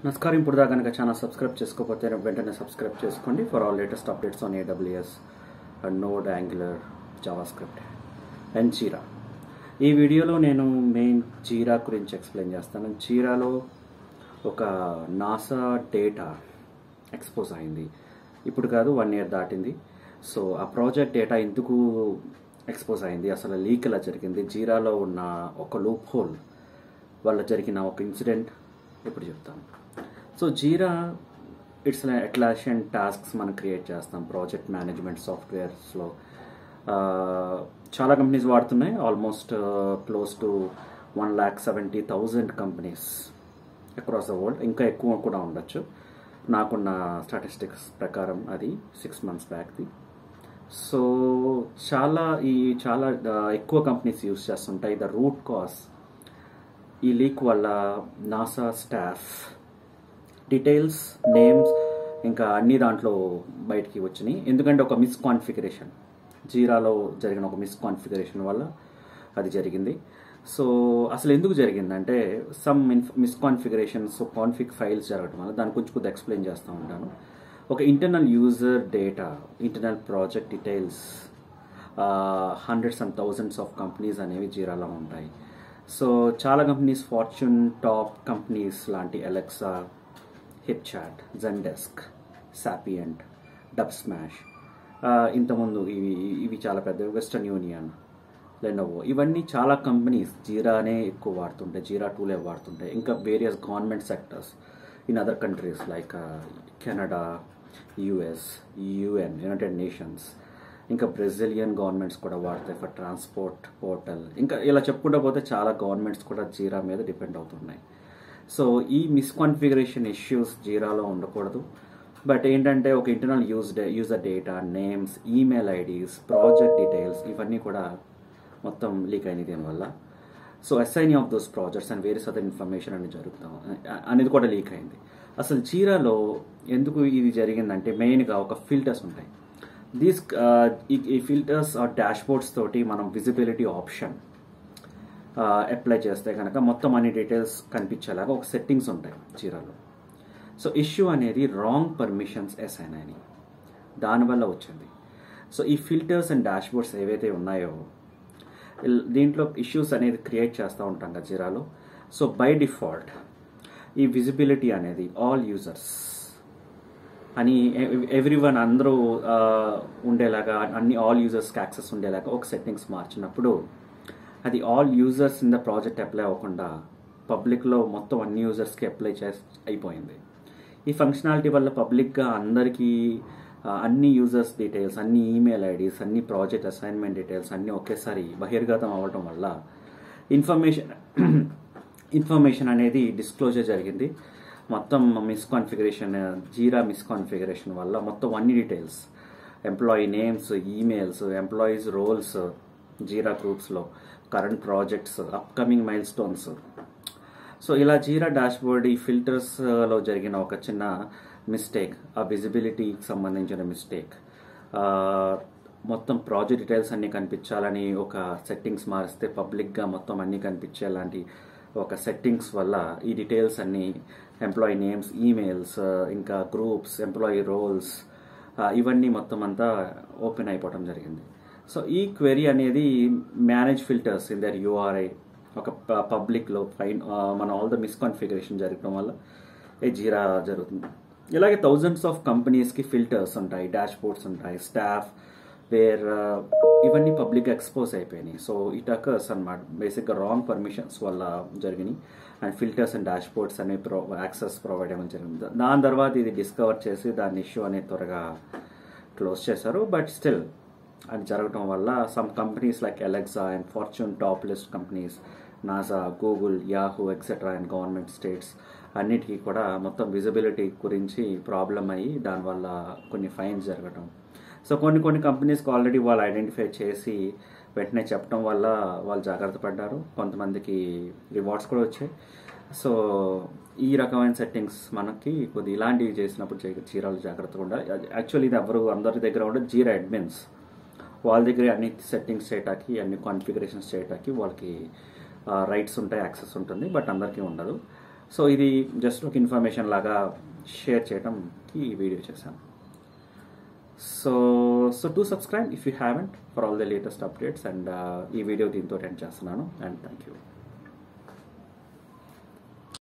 నమస్కారం ఇప్పుడు దాకా కనుక ఛానల్ సబ్స్క్రైబ్ చేసుకోకపోతే వెంటనే సబ్స్క్రైబ్ చేసుకోండి for all latest updates on AWS and Node Angular JavaScript and Jira ఈ వీడియోలో నేను మెయిన్ జీరా గురించి ఎక్స్ప్లెయిన్ చేస్తాను జీరాలో ఒక నాసా డేటా ఎక్స్పోజ్ అయింది ఇప్పుడు కాదు వన్ ఇయర్ దాటింది సో ఆ ప్రాజెక్ట్ డేటా ఎందుకు ఎక్స్పోజ్ అయింది అసలు లీక్ ఎలా జరిగింది జీరాలో ఉన్న ఒక లూప్ హోల్ వల్ల జరిగిన ఒక ఇన్సిడెంట్ ఇప్పుడు చెప్తాను so Jira it's Atlassian tasks మనం క్రియేట్ చేస్తాం ప్రాజెక్ట్ మేనేజ్మెంట్ సాఫ్ట్వేర్స్లో చాలా కంపెనీస్ వాడుతున్నాయి almost close to one lakh seventy thousand companies across the world ఇంకా ఎక్కువ కూడా ఉండొచ్చు నాకున్న స్టాటిస్టిక్స్ ప్రకారం అది సిక్స్ మంత్స్ బ్యాక్ది సో చాలా ఈ చాలా ఎక్కువ కంపెనీస్ యూస్ చేస్తుంటాయి ద రూట్ కాస్ ఈ లీక్ వల్ల నాసా స్టాఫ్ డీటెయిల్స్ నేమ్స్ ఇంకా అన్ని దాంట్లో బయటికి వచ్చినాయి ఎందుకంటే ఒక మిస్ కాన్ఫిగరేషన్ జీరాలో జరిగిన ఒక మిస్ కాన్ఫిగరేషన్ వల్ల అది జరిగింది సో అసలు ఎందుకు జరిగిందంటే some misconfigurations config files జరగడం వల్ల దాని కొంచెం కొద్దిగా ఎక్స్ప్లెయిన్ చేస్తూ ఉంటాను ఒక internal user data internal project details hundreds and thousands of companies అనేవి జీరాలో ఉంటాయి సో చాలా కంపెనీస్ ఫార్చ్యూన్ టాప్ కంపెనీస్ లాంటి Alexa HipChat Zendesk Sapient Dubsmash ఇంతకుముందు ఇవి ఇవి చాలా పెద్ద వెస్టర్న్ యూనియన్ లెనోవో ఇవన్నీ చాలా కంపెనీస్ జీరానే ఎక్కువ వాడుతుంటాయి జీరా టూలే వాడుతుంటాయి ఇంకా various government sectors in other countries like Canada US UN United Nations ఇంకా బ్రెజిలియన్ గవర్నమెంట్స్ కూడా వాడతాయి ఫర్ ట్రాన్స్పోర్ట్ పోర్టల్ ఇంకా ఇలా చెప్పుకుంటూ పోతే చాలా గవర్నమెంట్స్ కూడా జీరా మీద డిపెండ్ అవుతున్నాయి సో ఈ మిస్కాన్ఫిగరేషన్ ఇష్యూస్ జీరాలో ఉండకూడదు బట్ ఏంటంటే ఒక internal use user data names email IDs project details ఇవన్నీ కూడా మొత్తం లీక్ అయినాయి దీనివల్ల సో ఎస్ఐని of those projects and various other information అనేది జరుగుతాం అనేది కూడా లీక్ అయింది అసలు జీరాలో ఎందుకు ఇది జరిగిందంటే మెయిన్గా ఒక ఫిల్టర్స్ ఉంటాయి దీస్ ఈ ఫిల్టర్స్ ఆ డాష్బోర్డ్స్ తోటి మనం విజిబిలిటీ ఆప్షన్ అప్లై చేస్తే కనుక మొత్తం అన్ని డీటెయిల్స్ కనిపించేలాగా ఒక సెట్టింగ్స్ ఉంటాయి జీరాలో సో ఇష్యూ అనేది రాంగ్ పర్మిషన్స్ అసైన్ అని దానివల్ల వచ్చింది సో ఈ ఫిల్టర్స్ అండ్ డాష్బోర్డ్స్ ఏవైతే ఉన్నాయో దీంట్లో ఇష్యూస్ అనేది క్రియేట్ చేస్తూ ఉంటాం కదా జీరాలో సో బై డిఫాల్ట్ ఈ విజిబిలిటీ అనేది ఆల్ యూజర్స్ అని ఎవ్రీ వన్ అందరూ ఉండేలాగా అన్ని ఆల్ యూజర్స్కి యాక్సెస్ ఉండేలాగా ఒక సెట్టింగ్స్ మార్చినప్పుడు అది all users in the project apply అవ్వకుండా పబ్లిక్లో మొత్తం అన్ని యూజర్స్కి అప్లై చే అయిపోయింది ఈ ఫంక్షనాలిటీ వల్ల పబ్లిక్గా అందరికీ అన్ని యూజర్స్ డీటెయిల్స్ అన్ని ఈమెయిల్ ఐడీస్ అన్ని ప్రాజెక్ట్ అసైన్మెంట్ డీటెయిల్స్ అన్నీ ఒకేసారి బహిర్గతం అవ్వటం వల్ల ఇన్ఫర్మేషన్ ఇన్ఫర్మేషన్ అనేది డిస్క్లోజర్ జరిగింది మొత్తం మిస్కాన్ఫిగరేషన్ జీరా మిస్కాన్ఫిగరేషన్ వల్ల మొత్తం అన్ని details employee names emails employees roles Jira గ్రూప్స్లో current projects upcoming milestones so ఇలా జీరా డాష్బోర్డ్ ఈ ఫిల్టర్స్లో జరిగిన ఒక చిన్న మిస్టేక్ ఆ విజిబిలిటీకి సంబంధించిన మిస్టేక్ మొత్తం ప్రాజెక్ట్ డీటెయిల్స్ అన్నీ కనిపించాలని ఒక సెట్టింగ్స్ మారిస్తే పబ్లిక్గా మొత్తం అన్నీ కనిపించేలాంటి ఒక సెట్టింగ్స్ వల్ల ఈ డీటెయిల్స్ అన్నీ ఎంప్లాయీ నేమ్స్ ఈమెయిల్స్ ఇంకా గ్రూప్స్ ఎంప్లాయీ రోల్స్ ఇవన్నీ మొత్తం అంతా ఓపెన్ అయిపోవడం జరిగింది సో ఈ క్వెరీ అనేది manage filters in the URI ఒక పబ్లిక్లో ఫైన్ మన ఆల్ ద మిస్కాన్ఫిగరేషన్ జరగడం వల్ల ఏ జీరా జరుగుతుంది ఇలాగే థౌజండ్స్ ఆఫ్ కంపెనీస్కి ఫిల్టర్స్ ఉంటాయి డాష్ బోర్డ్స్ ఉంటాయి స్టాఫ్ వేర్ ఇవన్నీ పబ్లిక్ ఎక్స్పోజ్ అయిపోయినాయి సో ఇట్ అకర్స్ అనమాట బేసిక్గా రాంగ్ పర్మిషన్స్ వల్ల జరిగినాయి and filters and dashboards అనేవి ప్రో యాక్సెస్ ప్రొవైడ్ అవ్వడం జరిగింది దాని తర్వాత ఇది డిస్కవర్ చేసి దాని ఇష్యూ అనేది త్వరగా క్లోజ్ చేశారు బట్ స్టిల్ అది జరగడం వల్ల some companies like Alexa and Fortune top list companies NASA Google Yahoo etcetera and government states అన్నిటికీ కూడా మొత్తం విజిబిలిటీ గురించి ప్రాబ్లం అయ్యి దానివల్ల కొన్ని ఫైన్స్ జరగటం సో కొన్ని కొన్ని కంపెనీస్కి ఆల్రెడీ వాళ్ళు ఐడెంటిఫై చేసి వెంటనే చెప్పడం వల్ల వాళ్ళు జాగ్రత్త పడ్డారు కొంతమందికి రివార్డ్స్ కూడా వచ్చాయి సో ఈ రకమైన సెట్టింగ్స్ మనకి కొద్ది ఇలాంటివి చేసినప్పుడు చీరాలు జాగ్రత్తగా ఉండాలి యాక్చువల్లీ ఇది ఎవరు అందరి దగ్గర ఉండే జీరా అడ్మిన్స్ వాళ్ళ దగ్గర అన్ని సెట్టింగ్స్ చేయటానికి అన్ని కాన్ఫిగరేషన్స్ చేయటానికి వాళ్ళకి రైట్స్ ఉంటాయి యాక్సెస్ ఉంటుంది బట్ అందరికీ ఉండదు సో ఇది జస్ట్ ఒక ఇన్ఫర్మేషన్ లాగా షేర్ చేయడంకి ఈ వీడియో చేశాను so so to subscribe if you haven't for all the latest updates and ఈ వీడియో దీంతో ఎండ్ చేస్తున్నాను అండ్ థ్యాంక్ యూ